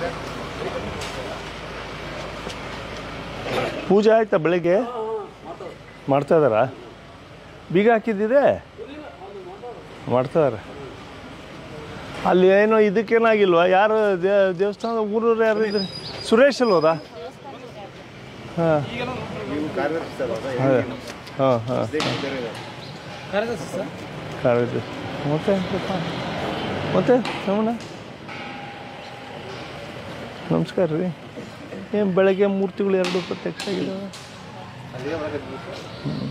ಪೂಜೆ ಆಯ್ತಾ ಬೆಳಿಗ್ಗೆ ಮಾಡ್ತಾ ಇದ್ದಾರಾ ಬೀಗ ಹಾಕಿದ್ದಿದೆ ಮಾಡ್ತಾ ಇದಾರೆ ಅಲ್ಲಿ ಏನೋ ಇದಕ್ಕೇನಾಗಿಲ್ವಾ ಯಾರು ದೇ- ದೇವಸ್ಥಾನದ ಊರವ್ರು ಯಾರು ಇದ್ರೆ ಸುರೇಶ್ ಅಲ್ವದಾ ಹಾಂ ಹಾಂ ಹಾಂ ಕಾರ್ಯದರ್ಶಿ ಮತ್ತೆ ಎಂತಪ್ಪ? ಮತ್ತೆ ರಮಣ ನಮಸ್ಕಾರ ರೀ ಏನು ಬೆಳಗ್ಗೆ ಮೂರ್ತಿಗಳು ಎರಡು ಪ್ರತ್ಯಕ್ಷ ಆಗಿದ್ದಾವೆ ಹ್ಮ್.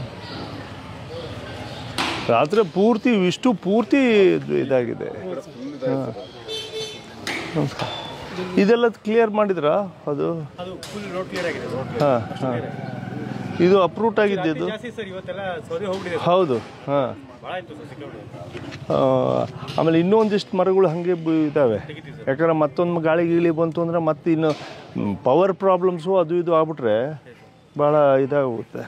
ರಾತ್ರಿ ಪೂರ್ತಿ ಇಷ್ಟು ಪೂರ್ತಿ ಇದು ಇದಾಗಿದೆ ಹಾಂ ನಮಸ್ಕಾರ ಇದೆಲ್ಲ ಕ್ಲಿಯರ್ ಮಾಡಿದ್ರಾ ಅದು ಅದು ಫುಲ್ ರೋಡ್ ಕ್ಲಿಯರ್ ಆಗಿದೆ ಹಾಂ ಹಾಂ ಇದು ಅಪ್ರೂಟ್ ಆಗಿದ್ದು ಜಾಸ್ತಿ ಸರ್ ಇವತ್ತೆಲ್ಲ ಸೌದೆ ಹೋಗ್ಬಿಟ್ಟಿದೆ ಹೌದು ಹಾಂ ಭಾಳ ಆಯ್ತು ಸರ್ ಸಿಕ್ಕಾಬಿಟ್ಟಿದೆ ಆ, ಆಮೇಲೆ ಇನ್ನೂ ಒಂದಿಷ್ಟು ಮರಗಳು ಹಾಗೆ ಬ- ಇದ್ದಾವೆ ಯಾಕಂದ್ರೆ ಮತ್ತೊಂದು ಗಾಳಿ ಗೀಳಿ ಬಂತು ಅಂದರೆ ಮತ್ತೆ ಇನ್ನು ಪವರ್ ಪ್ರಾಬ್ಲಮ್ಸು ಅದು ಇದು ಆಗ್ಬಿಟ್ರೆ ಭಾಳ ಇದಾಗುತ್ತೆ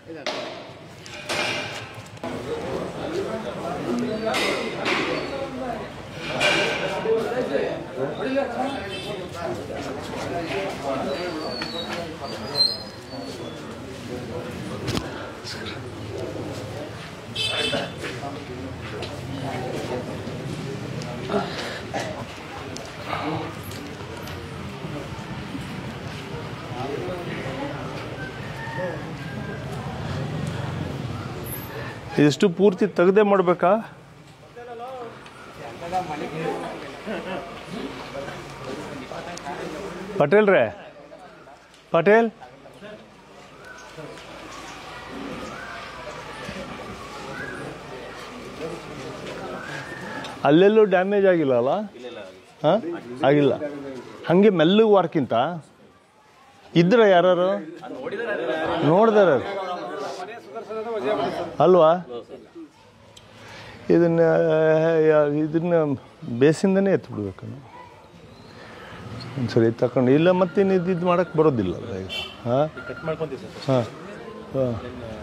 ಇದಿಷ್ಟು ಪೂರ್ತಿ ತೆಗೆದೇ ಮಾಡಬೇಕಾ ಪಟೇಲ್ರೇ ಪಟೇಲ್ ಅಲ್ಲೆಲ್ಲೂ ಡ್ಯಾಮೇಜ್ ಆಗಿಲ್ಲ ಅಲ್ಲ ಹಾಂ ಆಗಿಲ್ಲ ಹಾಗೆ ಮೆಲ್ಲಗೆ ವಾರ್ಕಿಂತ ಇದ್ರ ಯಾರು ನೋಡ್ದಾರ ಅಲ್ವಾ ಇದನ್ನ ಯಾ- ಇದನ್ನ ಬೇಸಿಂದನೇ ಎತ್ತು ಬಿಡ್ಬೇಕು ನಾವು ಒಂದ್ಸರಿ ತಕೊಂಡು ಇಲ್ಲ ಮತ್ತೇನು ಇದು ಇದು ಮಾಡೋಕ್ಕೆ ಬರೋದಿಲ್ಲ ಅಲ್ಲ ಈಗ ಹಾಂ ಕಟ್ ಮಾಡ್ಕೊಂತೀವಿ ಸರ್ ಹಾಂ ಹಾಂ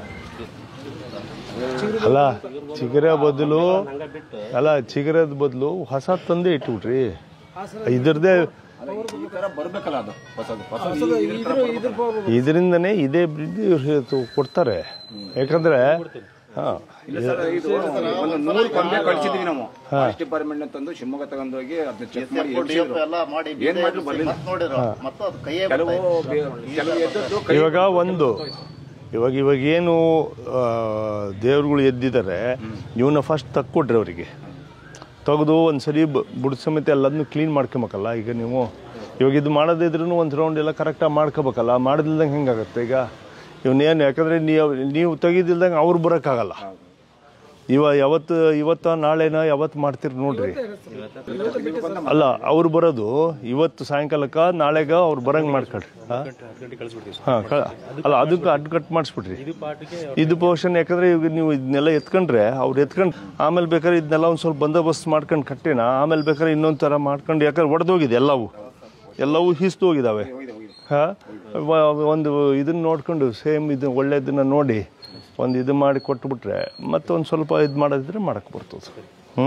ಅಲ್ಲ ಚಿಗರ ಬದಲು ಅಲ್ಲ ಚಿಗರದ ಬದಲು ಹೊಸ ತಂದೆ ಇಟ್ಬಿಟ್ರಿ ಇದ್ರದ್ದೇ ಈ ತರ ಬರ್ಬೇಕಲ್ಲ ಅದು ಹೊಸದು ಹೊಸದು ಇದರಿಂದನೇ ಇದೇ ಬ್ರಿಡ್ಜ್ ಇವ್ರು ಕೊಡ್ತಾರೆ ಯಾಕಂದ್ರೆ ಹಾಂ ಇಲ್ಲ ಸರ್ ಇದು ಒಂದು ನೂರು ಕೊಂಬೆ ಕಳ್ಸಿದ್ವಿ ನಾವು ಫಾರೆಸ್ಟ್ ಡಿಪಾರ್ಟ್ಮೆಂಟ್ ತಂದು ಶಿವಮೊಗ್ಗ ತಗೊಂಡೋಗಿ ಅದನ್ನ ಚೆಕ್ ಮಾಡಿ ಎಬ್ಸಿದ್ರು. ಎಲ್ಲ ಮಾಡಿ ಏನ್ ಮಾಡ್ರು ಬರ್ಲಿಲ್ಲ ಮತ್ತ್ ನೋಡಿರೋ ಮತ್ತೆ ಅದು ಕೈಯೇ ಕೆಲವು ಬೆ- ಕೆಲವು ಎದ್ದದ್ದು ಕೈ ಇವಾಗ ಒಂದು ಇವಾಗ ಇವಾಗ ಏನು ಆ, ದೇವ್ರುಗಳು ಎದ್ದಿದ್ದಾರೆ ಇವನ್ನ ಫಸ್ಟ್ ತಕ್ಕೊಟ್ರಿ ಅವರಿಗೆ ತೆಗೆದು ಒಂದು ಸರಿ ಬುಡ ಸಮೇತ ಎಲ್ಲದನ್ನು ಕ್ಲೀನ್ ಮಾಡ್ಕೊಬೇಕಲ್ಲ ಈಗ ನೀವು ಇವಾಗ ಇದು ಮಾಡೋದಿದ್ರೂ ಒಂದು ರೌಂಡ್ ಎಲ್ಲ ಕರೆಕ್ಟಾಗಿ ಮಾಡ್ಕೋಬೇಕಲ್ಲ ಮಾಡಿದಿಲ್ದಂಗೆ ಹೆಂಗಾಗುತ್ತೆ ಈಗ ಇವನ್ನೇನು ಯಾಕಂದರೆ ನೀವು ನೀವು ತೆಗಿದಿಲ್ದಂಗೆ ಅವ್ರು ಬರೋಕ್ಕಾಗಲ್ಲ ಇವ ಯಾವತ್ತು ಇವತ್ತ ನಾಳೆನ ಯಾವತ್ತು ಮಾಡ್ತೀರಿ ನೋಡ್ರಿ ಅಲ್ಲ ಅವ್ರು ಬರೋದು ಇವತ್ತು ಸಾಯಂಕಾಲಕ್ಕ ನಾಳೆಗ ಅವ್ರು ಬರಂಗ್ ಮಾಡ್ಕೊಳ್ರಿ ಹಾಂ ಗಂಟೆ ಕಳಿಸ್ಬಿಡ್ತೀವಿ ಸರ್ ಹಾಂ ಕಳ ಅಲ್ಲ ಅದಕ್ಕೆ ಅಡ್ಡ ಕಟ್ ಮಾಡಿಸ್ಬಿಟ್ರಿ ಇದು ಪಾರ್ಟಿಗೆ ಇದು ಪೋರ್ಷನ್ ಯಾಕಂದ್ರೆ ಇವಾಗ ನೀವು ಇದನ್ನೆಲ್ಲ ಎತ್ಕೊಂಡ್ರೆ ಅವ್ರು ಎತ್ಕೊಂಡು ಆಮೇಲೆ ಬೇಕಾದ್ರೆ ಇದನ್ನೆಲ್ಲ ಒಂದು ಸ್ವಲ್ಪ ಬಂದೋಬಸ್ತ್ ಮಾಡ್ಕೊಂಡು ಕಟ್ಟಿನ ಆಮೇಲೆ ಬೇಕಾದ್ರೆ ಇನ್ನೊಂದು ಥರ ಮಾಡ್ಕೊಂಡು ಯಾಕಂದ್ರೆ ಒಡೆದೋಗಿದೆ ಎಲ್ಲವೂ ಎಲ್ಲವೂ ಹಿಸ್ತು ಹೋಗಿದಾವೆ ಹಾಂ ಒಂದು ಇದನ್ನ ನೋಡ್ಕೊಂಡು ಸೇಮ್ ಇದು ಒಳ್ಳೆಯದನ್ನ ನೋಡಿ ಒಂದು ಇದು ಮಾಡಿ ಕೊಟ್ಬಿಟ್ರೆ ಮತ್ತೆ ಒಂದು ಸ್ವಲ್ಪ ಇದು ಮಾಡೋದಿದ್ರೆ ಮಾಡಕ್ಕೆ ಬರ್ತದೆ ಹ್ಞೂ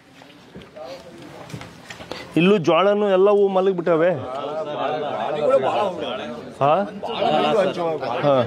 ಇಲ್ಲೂ ಜೋಳನೂ ಎಲ್ಲವೂ ಮಲಗಿಬಿಟ್ಟವೆ ಹಾಂ ಹಾಂ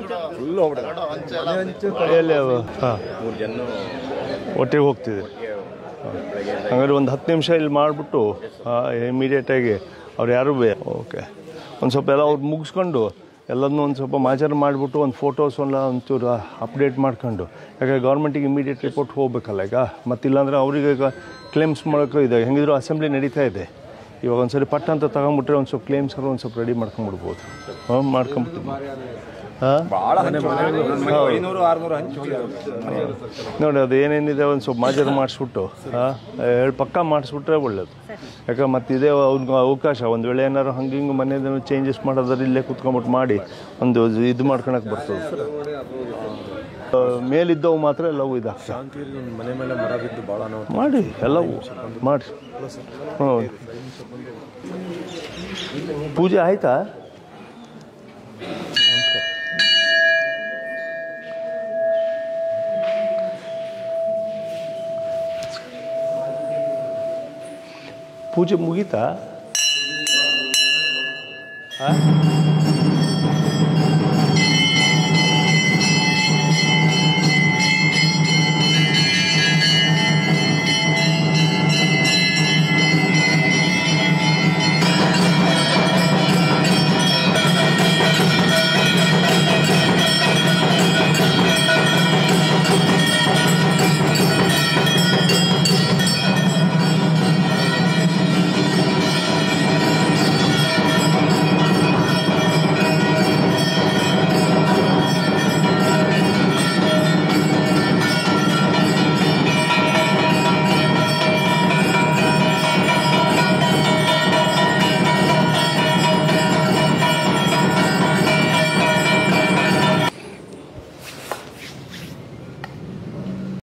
ಎಲ್ಲಿ ಅವ ಹಾಂ ಒಟ್ಟಿಗೆ ಹೋಗ್ತಿದೆ ಹಂಗಾದ್ರೆ ಒಂದು ಹತ್ತು ನಿಮಿಷ ಇಲ್ಲಿ ಮಾಡಿಬಿಟ್ಟು ಇಮಿಡಿಯೇಟಾಗಿ ಅವ್ರು ಯಾರು ಬೇ ಓಕೆ ಒಂದು ಸ್ವಲ್ಪ ಎಲ್ಲ ಅವ್ರು ಮುಗಿಸ್ಕೊಂಡು ಎಲ್ಲದನ್ನೂ ಒಂದು ಸ್ವಲ್ಪ ಮಾಚಾರ ಮಾಡಿಬಿಟ್ಟು ಒಂದು ಫೋಟೋಸ್ ಎಲ್ಲ ಒಂಚೂರು ಅಪ್ಡೇಟ್ ಮಾಡ್ಕೊಂಡು ಯಾಕಂದ್ರೆ ಗೌರ್ಮೆಂಟಿಗೆ ಇಮಿಡಿಯೇಟ್ ರಿಪೋರ್ಟ್ ಹೋಗ್ಬೇಕಲ್ಲ ಈಗ ಮತ್ತಿಲ್ಲಾಂದ್ರೆ ಅವ್ರಿಗೆ ಈಗ ಕ್ಲೇಮ್ಸ್ ಮಾಡೋಕೆ ಇದೆ ಹೆಂಗಿದ್ರು ಅಸೆಂಬ್ಲಿ ನಡೀತಾ ಇದೆ ಇವಾಗ ಒಂದ್ಸರಿ ಪಟ್ಟ ಅಂತ ತಗೊಂಬಿಟ್ರೆ ಒಂದು ಸ್ವಲ್ಪ ಕ್ಲೇಮ್ಸ್ ಒಂದು ಸ್ವಲ್ಪ ರೆಡಿ ಮಾಡ್ಕೊಂಬಿಡ್ಬೋದು ಹಾಂ ಮಾಡ್ಕೊಂಬಿಟ್ಟು ಹಾಂ ಬಹಳ ಐನೂರು ಆರ್ನೂರು ಹಂಚಿ ನೋಡಿ ಅದು ಏನೇನಿದೆ ಒಂದು ಸ್ವಲ್ಪ ಮಾಜರ್ ಮಾಡಿಸ್ಬಿಟ್ಟು ಹಾಂ ಹೇಳಿ ಪಕ್ಕ ಮಾಡಿಸ್ಬಿಟ್ರೆ ಒಳ್ಳೇದು ಯಾಕಂದ್ರೆ ಮತ್ತೆ ಇದೇ ಅವ್ನಿಗೆ ಅವಕಾಶ ಒಂದು ವೇಳೆ ಏನಾದ್ರು ಹಂಗೆ ಹಿಂಗೆ ಮನೇದೇನು ಚೇಂಜಸ್ ಮಾಡೋದಾದ್ರೆ ಇಲ್ಲೇ ಕುತ್ಕೊಂಬಿಟ್ಟು ಮಾಡಿ ಒಂದು ಇದು ಮಾಡ್ಕೊಳಕ್ಕೆ ಬರ್ತದೆ ಆ, ಮೇಲಿದ್ದವು ಮಾತ್ರ ಎಲ್ಲವೂ ಇದಾಗ್ತವೆ ಶಾಂತಿಯಲ್ಲಿ ಒಂದು ಮನೆ ಮೇಲೆ ಮರ ಬಿದ್ದು ಭಾಳ ನೋವು ಮಾಡಿ ಎಲ್ಲವೂ ಮಾಡಿ ಹ್ಞೂ ಪೂಜೆ ಆಯ್ತಾ ಪೂಜೆ ಮುಗೀತಾ ಆ?